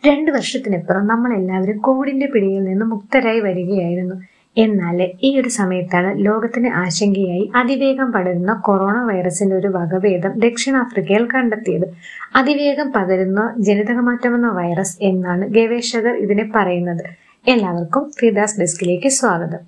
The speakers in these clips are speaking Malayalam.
രണ്ട് വർഷത്തിനിപ്പുറം നമ്മൾ എല്ലാവരും കോവിഡിന്റെ പിടിയിൽ നിന്ന് മുക്തരായി വരികയായിരുന്നു എന്നാൽ ഈ ഒരു സമയത്താണ് ലോകത്തിന് ആശങ്കയായി അതിവേഗം പടരുന്ന കൊറോണ വൈറസിന്റെ ഒരു വകഭേദം ദക്ഷിണാഫ്രിക്കയിൽ കണ്ടെത്തിയത് അതിവേഗം പകരുന്ന ജനിതകമാറ്റമെന്ന വൈറസ് എന്നാണ് ഗവേഷകർ ഇതിനെ പറയുന്നത് എല്ലാവർക്കും ഫിദാസ് ഡെസ്കിലേക്ക് സ്വാഗതം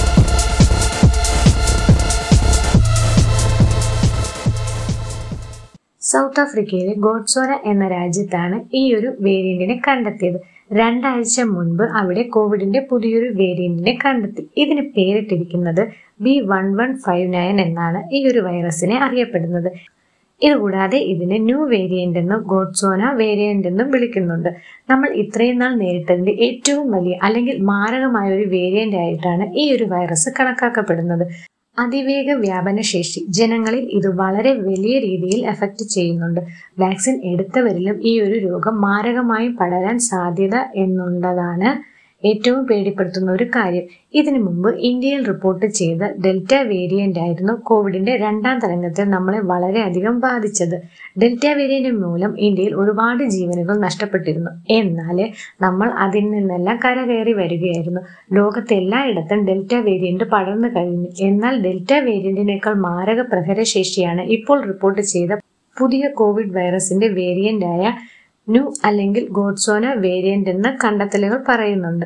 സൗത്ത് ആഫ്രിക്കയിലെ ഗോഡ്സോന എന്ന രാജ്യത്താണ് ഈ ഒരു വേരിയന്റിനെ കണ്ടെത്തിയത് രണ്ടാഴ്ച മുൻപ് അവിടെ കോവിഡിന്റെ പുതിയൊരു വേരിയന്റിനെ കണ്ടെത്തി ഇതിന് പേരിട്ടിരിക്കുന്നത് B one one five nine എന്നാണ് ഈ ഒരു വൈറസിനെ അറിയപ്പെടുന്നത് ഇതുകൂടാതെ ഇതിനെ ന്യൂ വേരിയന്റ് എന്നും ഗോഡ്സോന വേരിയന്റ് എന്നും വിളിക്കുന്നുണ്ട് നമ്മൾ ഇത്രയും നാൾ നേരിട്ടതിന്റെ ഏറ്റവും വലിയ അല്ലെങ്കിൽ മാരകമായ ഒരു വേരിയന്റ് ആയിട്ടാണ് ഈ ഒരു വൈറസ് കണക്കാക്കപ്പെടുന്നത് അതിവേഗ വ്യാപന ശേഷി ജനങ്ങളിൽ ഇത് വളരെ വലിയ രീതിയിൽ എഫക്റ്റ് ചെയ്യുന്നുണ്ട് വാക്സിൻ എടുത്തവരിലും ഈ ഒരു രോഗം മാരകമായി പടരാൻ സാധ്യത എന്നുള്ളതാണ് ഏറ്റവും പേടിപ്പെടുത്തുന്ന ഒരു കാര്യം ഇതിനു മുമ്പ് ഇന്ത്യയിൽ റിപ്പോർട്ട് ചെയ്ത ഡെൽറ്റ വേരിയന്റ് ആയിരുന്നു കോവിഡിന്റെ രണ്ടാം തരംഗത്തിൽ നമ്മളെ വളരെയധികം ബാധിച്ചത് ഡെൽറ്റ വേരിയന്റ് മൂലം ഇന്ത്യയിൽ ഒരുപാട് ജീവനുകൾ നഷ്ടപ്പെട്ടിരുന്നു എന്നാൽ നമ്മൾ അതിൽ നിന്നെല്ലാം കരകയറി വരികയായിരുന്നു ലോകത്ത് എല്ലായിടത്തും ഡെൽറ്റ വേരിയന്റ് പടർന്നു കഴിഞ്ഞു എന്നാൽ ഡെൽറ്റ വേരിയന്റിനേക്കാൾ മാരക പ്രഹരശേഷിയാണ് ഇപ്പോൾ റിപ്പോർട്ട് ചെയ്ത പുതിയ കോവിഡ് വൈറസിന്റെ വേരിയന്റായ ന്യൂ അല്ലെങ്കിൽ ഗോഡ്സോന വേരിയന്റ് എന്ന കണ്ടെത്തലുകൾ പറയുന്നുണ്ട്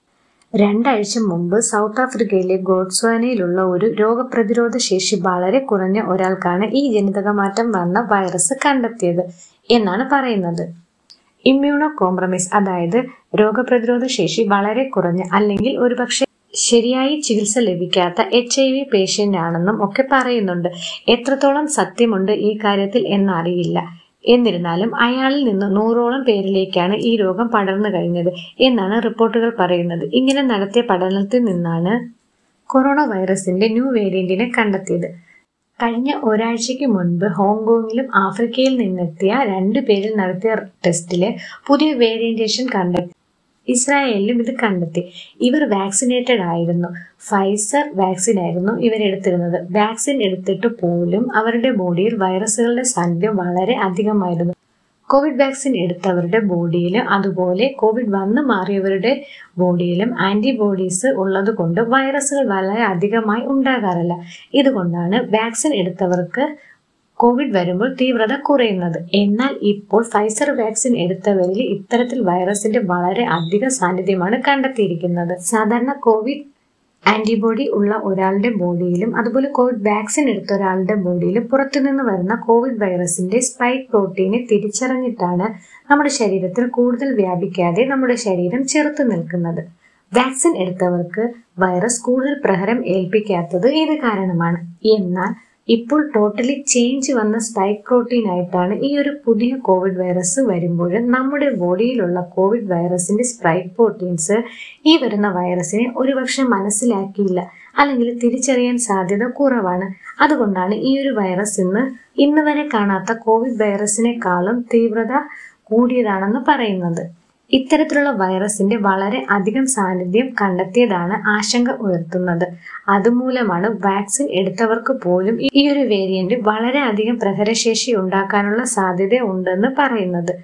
രണ്ടാഴ്ച മുമ്പ് സൗത്ത് ആഫ്രിക്കയിലെ ഗോഡ്സ്വാനയിലുള്ള ഒരു രോഗപ്രതിരോധ ശേഷി വളരെ കുറഞ്ഞ ഒരാൾക്കാണ് ഈ ജനിതകമാറ്റം വന്ന വൈറസ് കണ്ടെത്തിയത് എന്നാണ് പറയുന്നത് ഇമ്മ്യൂണോ കോംപ്രമൈസ് അതായത് രോഗപ്രതിരോധ ശേഷി വളരെ കുറഞ്ഞ അല്ലെങ്കിൽ ഒരുപക്ഷെ ശരിയായി ചികിത്സ ലഭിക്കാത്ത എച്ച് ഐ വി പേഷ്യന്റ് ആണെന്നും ഒക്കെ പറയുന്നുണ്ട് എത്രത്തോളം സത്യമുണ്ട് ഈ കാര്യത്തിൽ എന്നറിയില്ല എന്നിരുന്നാലും അയാളിൽ നിന്ന് നൂറോളം പേരിലേക്കാണ് ഈ രോഗം പടർന്നു കഴിഞ്ഞത് എന്നാണ് റിപ്പോർട്ടുകൾ പറയുന്നത് ഇങ്ങനെ നടത്തിയ പഠനത്തിൽ നിന്നാണ് കൊറോണ വൈറസിന്റെ ന്യൂ വേരിയന്റിനെ കണ്ടെത്തിയത് കഴിഞ്ഞ ഒരാഴ്ചയ്ക്ക് മുൻപ് ഹോങ്കോങ്ങിലും ആഫ്രിക്കയിൽ നിന്നെത്തിയ രണ്ടു പേരിൽ നടത്തിയ ടെസ്റ്റിലെ പുതിയ വേരിയന്റേഷൻ കണ്ടെത്തി ഇസ്രായേലിലും ഇത് കണ്ടെത്തി ഇവർ വാക്സിനേറ്റഡ് ആയിരുന്നു ഫൈസർ വാക്സിൻ ആയിരുന്നു ഇവരെടുത്തിരുന്നത് വാക്സിൻ എടുത്തിട്ട് പോലും അവരുടെ ബോഡിയിൽ വൈറസുകളുടെ സാന്നിധ്യം വളരെ അധികമായിരുന്നു കോവിഡ് വാക്സിൻ എടുത്തവരുടെ ബോഡിയിലും അതുപോലെ കോവിഡ് വന്നു മാറിയവരുടെ ബോഡിയിലും ആന്റിബോഡീസ് ഉള്ളത് കൊണ്ട് വൈറസുകൾ വളരെ അധികമായി ഉണ്ടാകാറില്ല ഇതുകൊണ്ടാണ് വാക്സിൻ എടുത്തവർക്ക് കോവിഡ് വരുമ്പോൾ തീവ്രത കുറയുന്നത് എന്നാൽ ഇപ്പോൾ ഫൈസർ വാക്സിൻ എടുത്തവരിൽ ഇത്തരത്തിൽ വൈറസിന്റെ വളരെ അധിക സാന്നിധ്യമാണ് കണ്ടെത്തിയിരിക്കുന്നത് സാധാരണ കോവിഡ് ആന്റിബോഡി ഉള്ള ഒരാളുടെ ബോഡിയിലും അതുപോലെ കോവിഡ് വാക്സിൻ എടുത്ത ഒരാളുടെ ബോഡിയിലും പുറത്തുനിന്ന് വരുന്ന കോവിഡ് വൈറസിന്റെ സ്പൈക്ക് പ്രോട്ടീനെ തിരിച്ചറിഞ്ഞിട്ടാണ് നമ്മുടെ ശരീരത്തിൽ കൂടുതൽ വ്യാപിക്കാതെ നമ്മുടെ ശരീരം ചെറുത്തു നിൽക്കുന്നത് വാക്സിൻ എടുത്തവർക്ക് വൈറസ് കൂടുതൽ പ്രഹരം ഏൽപ്പിക്കാത്തത് ഇത് കാരണമാണ് എന്നാൽ ഇപ്പോൾ ടോട്ടലി ചേഞ്ച് വന്ന സ്പൈക്ക് പ്രോട്ടീൻ ആയിട്ടാണ് ഈ ഒരു പുതിയ കോവിഡ് വൈറസ് വരുമ്പോൾ നമ്മുടെ ബോഡിയിലുള്ള കോവിഡ് വൈറസിന്റെ സ്പൈക്ക് പ്രോട്ടീൻസ് ഈ വരുന്ന വൈറസിനെ ഒരുപക്ഷെ മനസ്സിലാക്കിയില്ല അല്ലെങ്കിൽ തിരിച്ചറിയാൻ സാധ്യത കുറവാണ് അതുകൊണ്ടാണ് ഈ ഒരു വൈറസ് ഇന്ന് ഇന്ന് വരെ കാണാത്ത കോവിഡ് വൈറസിനെക്കാളും തീവ്രത കൂടിയതാണെന്ന് പറയുന്നത് ഇത്തരത്തിലുള്ള വൈറസിന്റെ വളരെ അധികം സാന്നിധ്യം കണ്ടെത്തിയതാണ് ആശങ്ക ഉയർത്തുന്നത് അതുമൂലമാണ് വാക്സിൻ എടുത്തവർക്ക് പോലും ഈ ഒരു വേരിയന്റ് വളരെ അധികം പ്രഹരശേഷി ഉണ്ടാക്കാനുള്ള സാധ്യത ഉണ്ടെന്ന് പറയുന്നത്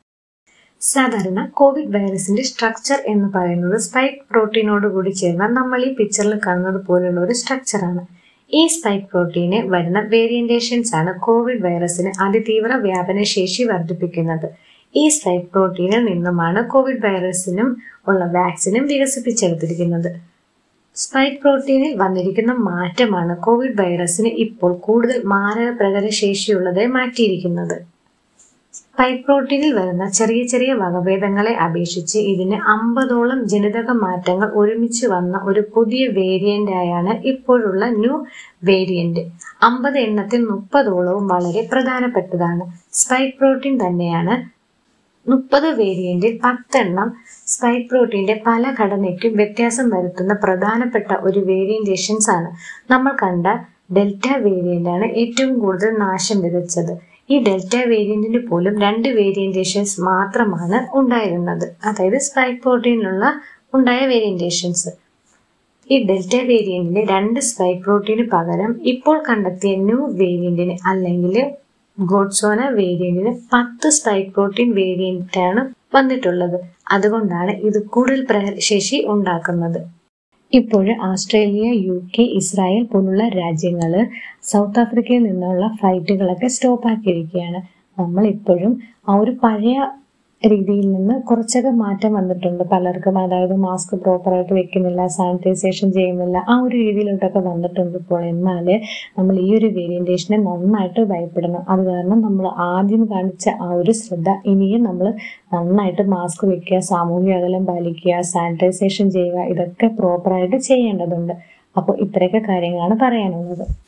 സാധാരണ കോവിഡ് വൈറസിന്റെ സ്ട്രക്ചർ എന്ന് പറയുന്നത് സ്പൈക്ക് പ്രോട്ടീനോട് കൂടി ചേർന്ന നമ്മൾ ഈ പിക്ചറിൽ കാണുന്നത് പോലുള്ള ഒരു സ്ട്രക്ചറാണ് ഈ സ്പൈക്ക് പ്രോട്ടീന് വരുന്ന വേരിയന്റേഷൻസ് ആണ് കോവിഡ് വൈറസിന് അതിതീവ്ര വ്യാപന ശേഷി വർദ്ധിപ്പിക്കുന്നത് ഈ സ്പൈക്ക് പ്രോട്ടീനിൽ നിന്നുമാണ് കോവിഡ് വൈറസിനും ഉള്ള വാക്സിനും വികസിപ്പിച്ചെടുത്തിരിക്കുന്നത് സ്പൈക്ക് പ്രോട്ടീനിൽ വന്നിരിക്കുന്ന മാറ്റമാണ് കോവിഡ് വൈറസിന് ഇപ്പോൾ കൂടുതൽ മാരക പ്രകടശേഷിയുള്ളതായി മാറ്റിയിരിക്കുന്നത് സ്പൈക്ക് പ്രോട്ടീനിൽ വരുന്ന ചെറിയ ചെറിയ വകഭേദങ്ങളെ അപേക്ഷിച്ച് ഇതിന് അമ്പതോളം ജനിതക മാറ്റങ്ങൾ ഒരുമിച്ച് വന്ന ഒരു പുതിയ വേരിയന്റ് ആയാണ് ഇപ്പോഴുള്ള ന്യൂ വേരിയന്റ് അമ്പത് എണ്ണത്തിൽ മുപ്പതോളവും വളരെ പ്രധാനപ്പെട്ടതാണ് സ്പൈക്ക് പ്രോട്ടീൻ തന്നെയാണ് മുപ്പത് വേരിയന്റിൽ പത്തെണ്ണം സ്പൈക്ക് പ്രോട്ടീന്റെ പല ഘടനയ്ക്കും വ്യത്യാസം വരുത്തുന്ന പ്രധാനപ്പെട്ട ഒരു വേരിയന്റേഷൻസ് ആണ് നമ്മൾ കണ്ട ഡെൽറ്റ വേരിയന്റ് ആണ് ഏറ്റവും കൂടുതൽ നാശം വിതച്ചത് ഈ ഡെൽറ്റ വേരിയന്റിന് പോലും രണ്ട് വേരിയന്റേഷൻസ് മാത്രമാണ് ഉണ്ടായിരുന്നത് അതായത് സ്പൈക്ക് പ്രോട്ടീനിലുള്ള ഉണ്ടായ വേരിയന്റേഷൻസ് ഈ ഡെൽറ്റ വേരിയന്റിന്റെ രണ്ട് സ്പൈക്ക് പ്രോട്ടീന് പകരം ഇപ്പോൾ കണ്ടെത്തിയ ന്യൂ വേരിയന്റിന് അല്ലെങ്കിൽ ഗോഡ്സോന വേരിയന്റിന് പത്ത് സ്പൈക്ക് പ്രോട്ടീൻ വേരിയന്റ് ആണ് വന്നിട്ടുള്ളത് അതുകൊണ്ടാണ് ഇത് കൂടുതൽ പ്രഹരശേഷി ഉണ്ടാക്കുന്നത് ഇപ്പോൾ ഓസ്ട്രേലിയ യു കെ ഇസ്രായേൽ പോലുള്ള രാജ്യങ്ങൾ സൗത്ത് ആഫ്രിക്കയിൽ നിന്നുള്ള ഫ്ലൈറ്റുകളൊക്കെ സ്റ്റോപ്പ് ആക്കിയിരിക്കുകയാണ് നമ്മൾ ഇപ്പോഴും ആ ഒരു പഴയ രീതിയിൽ നിന്ന് കുറച്ചൊക്കെ മാറ്റം വന്നിട്ടുണ്ട് പലർക്കും അതായത് മാസ്ക് പ്രോപ്പറായിട്ട് വെക്കുന്നില്ല സാനിറ്റൈസേഷൻ ചെയ്യുന്നില്ല ആ ഒരു രീതിയിലോട്ടൊക്കെ വന്നിട്ടുണ്ട് ഇപ്പോൾ എന്നാൽ നമ്മൾ ഈ ഒരു വേരിയൻറ്റേഷനെ നന്നായിട്ട് ഭയപ്പെടണം അത് കാരണം നമ്മൾ ആദ്യം കാണിച്ച ആ ഒരു ശ്രദ്ധ ഇനിയും നമ്മൾ നന്നായിട്ട് മാസ്ക് വെക്കുക സാമൂഹിക അകലം പാലിക്കുക സാനിറ്റൈസേഷൻ ചെയ്യുക ഇതൊക്കെ പ്രോപ്പറായിട്ട് ചെയ്യേണ്ടതുണ്ട് അപ്പോൾ ഇത്രയൊക്കെ കാര്യങ്ങളാണ് പറയാനുള്ളത്